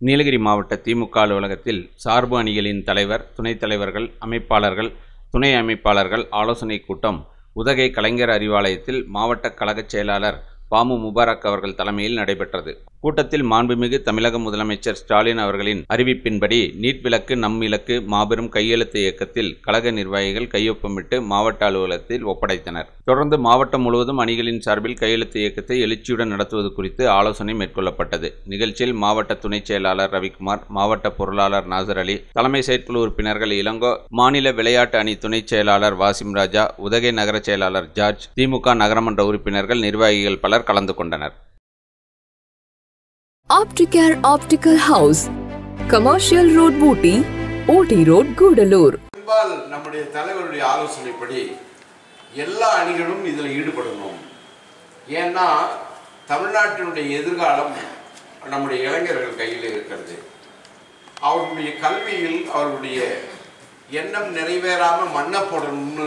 நீலகிரி மாவட்ட திமுக அலுவலகத்தில் சார்பு அணிகளின் தலைவர் துணைத் தலைவர்கள் அமைப்பாளர்கள் துணை அமைப்பாளர்கள் ஆலோசனைக் கூட்டம் உதகை கலைஞர் அறிவாலயத்தில் மாவட்ட கழகச் செயலாளர் பாமு முபாரக் அவர்கள் தலைமையில் நடைபெற்றது கூட்டத்தில் மாண்புமிகு தமிழக முதலமைச்சர் ஸ்டாலின் அவர்களின் அறிவிப்பின்படி நீட் விலக்கு நம் இலக்கு மாபெரும் கையெழுத்து இயக்கத்தில் கழக நிர்வாகிகள் கையொப்பமிட்டு மாவட்ட அலுவலகத்தில் ஒப்படைத்தனர் தொடர்ந்து மாவட்டம் முழுவதும் அணிகளின் சார்பில் கையெழுத்து இயக்கத்தை எழுச்சியுடன் நடத்துவது குறித்து ஆலோசனை மேற்கொள்ளப்பட்டது நிகழ்ச்சியில் மாவட்ட துணைச் செயலாளர் ரவிக்குமார் மாவட்ட பொருளாளர் நாசர் அலி தலைமை செயற்குழு உறுப்பினர்கள் இளங்கோ மாநில விளையாட்டு அணி துணைச் செயலாளர் வாசிம் ராஜா உதகை நகர செயலாளர் ஜார்ஜ் திமுக நகரமன்ற உறுப்பினர்கள் நிர்வாகிகள் பலர் கலந்து கொண்டனர் Opticare Optical House, Commercial Road Booty, OT Road, Gudalur. பெரும்பால் நம்முடைய தலைவருடைய ஆலோசனைப்படி எல்லா அணிகளும் இதில் ஈடுபடணும் ஏன்னா தமிழ்நாட்டினுடைய எதிர்காலம் நம்முடைய இளைஞர்கள் கையில் இருக்கிறது அவர்களுடைய கல்வியில் அவர்களுடைய எண்ணம் நிறைவேறாமல் மண்ணை போடணும்னு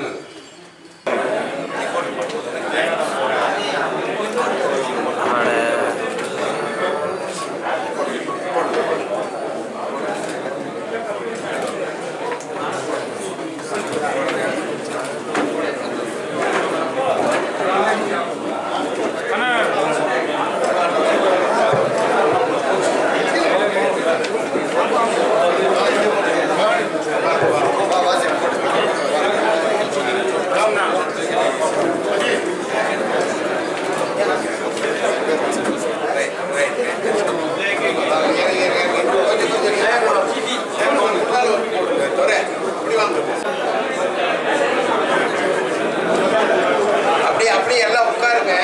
அப்படியே அப்படியே எல்லாம் உட்காருங்க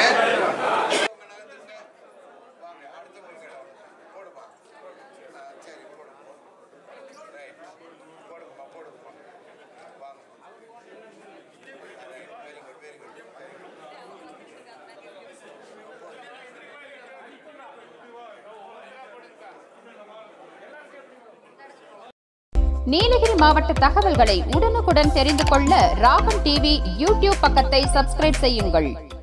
நீலகிரி மாவட்ட தகவல்களை உடனுக்குடன் தெரிந்து கொள்ள ராகம் டிவி யூடியூப் பக்கத்தை சப்ஸ்கிரைப் செய்யுங்கள்